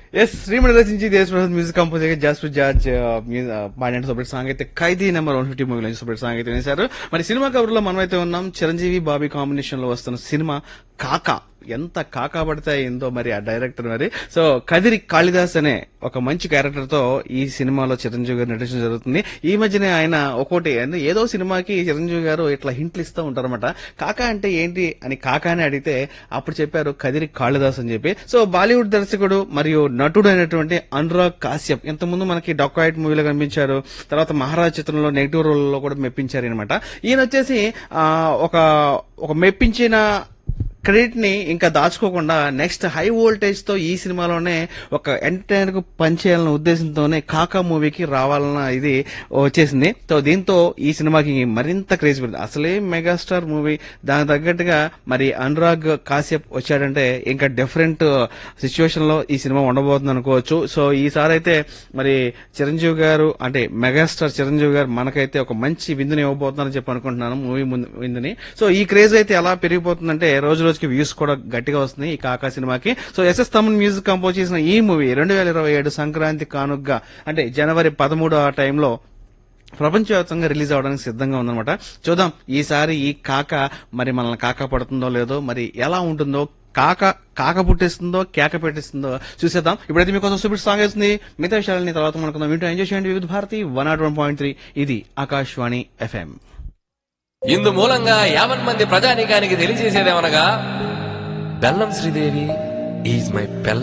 yes Srimani రచించి దేశప్రసాద్ music composer Jasper George పాడిన సపరేట్ సాంగ్ అయితే Khaidi number one fifty movie నుంచి సపరేట్ సాంగ్ అయితే వేశారు మరి సినిమా కవర్లో మనం అయితే ఉన్నాం చిరంజీవి బాబీ కాంబినేషన్ లో వస్తున్న సినిమా కాకా ఎంత కాకా పడితే అయిందో మరి ఆ డైరెక్టర్ మరి సో కదిరి కాళిదాస్ అనే ఒక మంచి క్యారెక్టర్ తో ఈ సినిమాలో చిరంజీవి గారు నటించడం జరుగుతుంది ఈ మధ్యనే ఆయన ఒక్కోటి అంటే ఏదో సినిమాకి చిరంజీవి గారు ఇట్లా హింట్లు ఇస్తూ ఉంటారన్నమాట కాకా అంటే ఏంటి అని కాకా అని అడిగితే అప్పుడు చెప్పారు కదిరి కాళిదాస్ అని చెప్పి సో బాలీవుడ్ దర్శకుడు మరియు నటుడు అయినటువంటి అనురాగ్ కాశ్యప్ ఇంతకుముందు మనకి డాక్టరైట్ మూవీలో కనిపించారు తర్వాత మహారాజ్ చిత్రంలో నెగిటివ్ రోల్ లో కూడా మెప్పించారు అనమాట ఈయన వచ్చేసి ఆ, ఒక ఒక మెప్పించిన క్రెడిట్ ని ఇంకా దాచుకోకుండా నెక్స్ట్ హై వోల్టేజ్ తో ఈ సినిమాలోనే ఒక ఎంటర్టైనర్ కు పనిచేయాలన్న ఉద్దేశంతోనే కాకా మూవీకి రావాలన్న ఇది వచ్చేసింది సో దీంతో ఈ సినిమాకి మరింత క్రేజ్ పెరిగింది అసలే మెగాస్టార్ మూవీ దానికి తగ్గట్టుగా మరి అనురాగ్ కాశ్యప్ వచ్చాడంటే ఇంకా డిఫరెంట్ సిచ్యువేషన్ లో ఈ సినిమా ఉండబోతుంది అనుకోవచ్చు సో ఈసారి అయితే మరి చిరంజీవి గారు అంటే మెగాస్టార్ చిరంజీవి గారు మనకైతే ఒక మంచి విందుని ఇవ్వబోతున్నారని చెప్పి అనుకుంటున్నాను మూవీ విందుని సో ఈ క్రేజ్ అయితే ఎలా పెరిగిపోతుందంటే రోజు రోజుకి వ్యూస్ కూడా గట్టిగా వస్తున్నాయి ఈ కాకా సినిమాకి so S S Thaman music compose చేసిన ఈ మూవీ రెండు వేల ఇరవై ఏడు సంక్రాంతి కానుగ్గా అంటే జనవరి పదమూడు ఆ టైంలో ప్రపంచవ్యాప్తంగా రిలీజ్ అవడానికి సిద్ధంగా ఉందన్నమాట చూద్దాం ఈసారి ఈ కాక మరి మనల్ని కాక పడుతుందో లేదో మరి ఎలా ఉంటుందో కాక కాక పుట్టిస్తుందో కేక పెట్టిస్తుందో చూసేద్దాం ఇప్పుడైతే మీకోసం సూపర్ సాంగ్ వేస్తుంది మిగతా విషయాలని తర్వాత మనకుందాం వింటూ ఎంజాయ్ చేయండి Vividh Bharati one nought one point three ఇది ఆకాశవాణి ఎఫ్ఎం ఇందు మూలంగా యావన్ మంది ప్రజానీకానికి తెలియజేసేదేమనగా బెల్లం శ్రీదేవి ఈజ్ మై పెళ్ళ